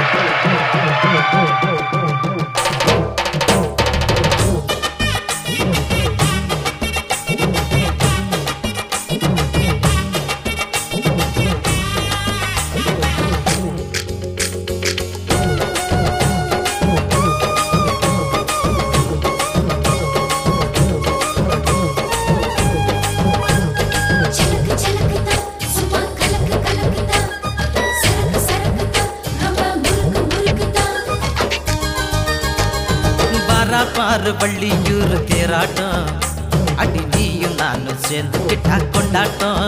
சலக்கு சலக்குதா சும்மா கலக்கு கலக்குதா சரக்கு சரக்குதா ரொம்ப முறுக்கு முறுக்குதா வரா பாரு வள்ளியூர் தேராட்டம் அடி நீயும் நானும் சேர்ந்து கிட்டா கொண்டாட்டம்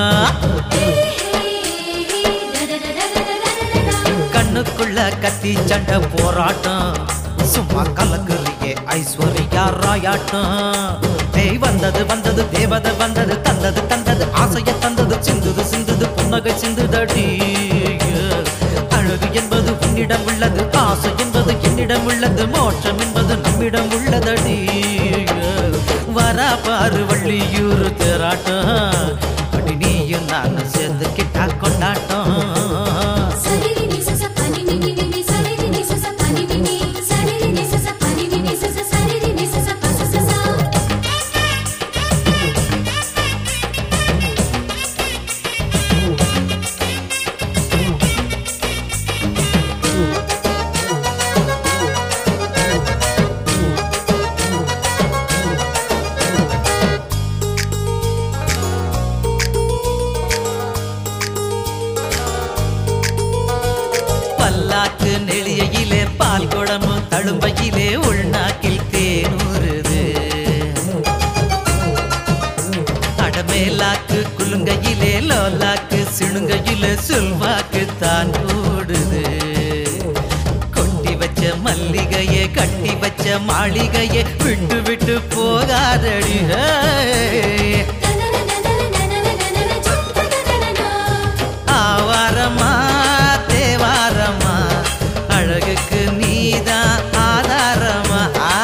கண்ணுக்குள்ள கத்தி சண்டை போராட்டம் சும்மா கலக்குறியே ஐஸ்வர்யா ராயாட்டம் ஏய் வந்தது வந்தது தேவதை வந்தது தந்தது தந்தது ஆசைய தந்தது சிந்துது சிந்துது புன்னகை சிந்துதடி அழகு என்பது உன்னிடம் உள்ளது ஆசை என்பது என்னிடம் உள்ளது மோட்சம் என்பது நம்மிடம் உள்ளதடி வரா பாரு வள்ளியூர் தேராட்டம் அடி நீயும் நானும் சேர்ந்து கிட்டா கொண்டாட்டம் சரிரி நீ சச பனி நி நி நி நி சரிரி நீ சச பனி நி நி சரிரி நீ சச பனி நி நி சச சரிரி நீ சச பச சச பல்லாக்கு நெளியிலே பால் குடமும் தழும்பையிலே உள்நாக்கில் தேனூறுது அடமேலாக்கு குலுங்கையிலே லோலாக்கு சிணுங்கையிலே சொல்வாக்கு தான் ஓடுது கொட்டி வச்ச மல்லிகையே கட்டி வச்ச மாளிகையே விட்டு விட்டு போகாதடி ஹே. ஆவாரமா தேவாரமா அழகுக்கு நீதான் ஆதாரமா ஆ?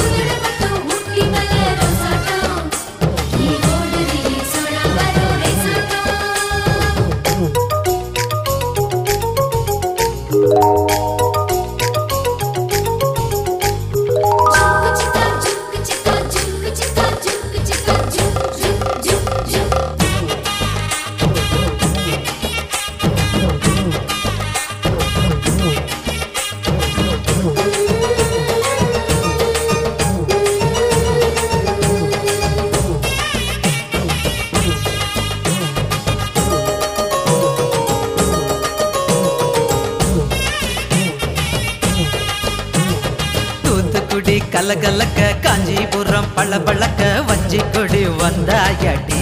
தூத்துக்குடி கலகலக்க காஞ்சிபுரம் பளபளக்க வஞ்சி கொடி வந்தாயடி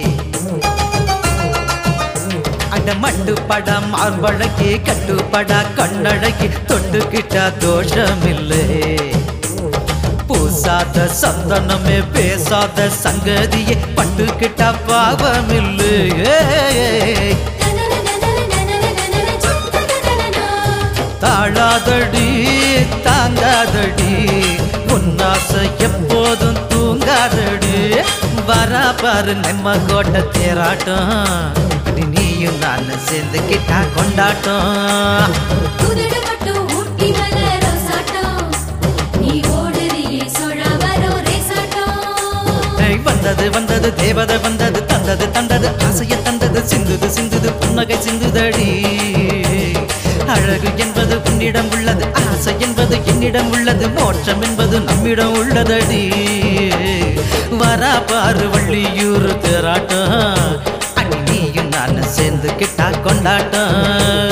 அட மட்டு படம் மார்பழகி கட்டுப்படா கண்ணழகி தொட்டுக்கிட்டா தோஷமில்லை பூசாத சந்தனமே பேசாத சங்கதியே பட்டுக்கிட்டா பாவமில்லை தாழாதடி தாங்காதடி உன்னாசை எப்போதும் தூங்காதடி வரா பாரு நம்ம கோட்டை தேராட்டம் அடி நீயும் நானும் சேர்ந்து கிட்டா கொண்டாட்டம் ஏய், வந்தது வந்தது தேவதை வந்தது தந்தது தந்தது ஆசைய தந்தது சிந்துது சிந்துது புன்னகை சிந்துதடி அழகு என்பது உன்னிடம் உள்ளது ஆசை என்பது என்னிடம் உள்ளது மோட்சம் என்பது நம்மிடம் உள்ளதடி வரா பாரு வள்ளியூர் தேராட்டம் அடி நீயும் நானும் சேர்ந்து கிட்டா கொண்டாட்டம்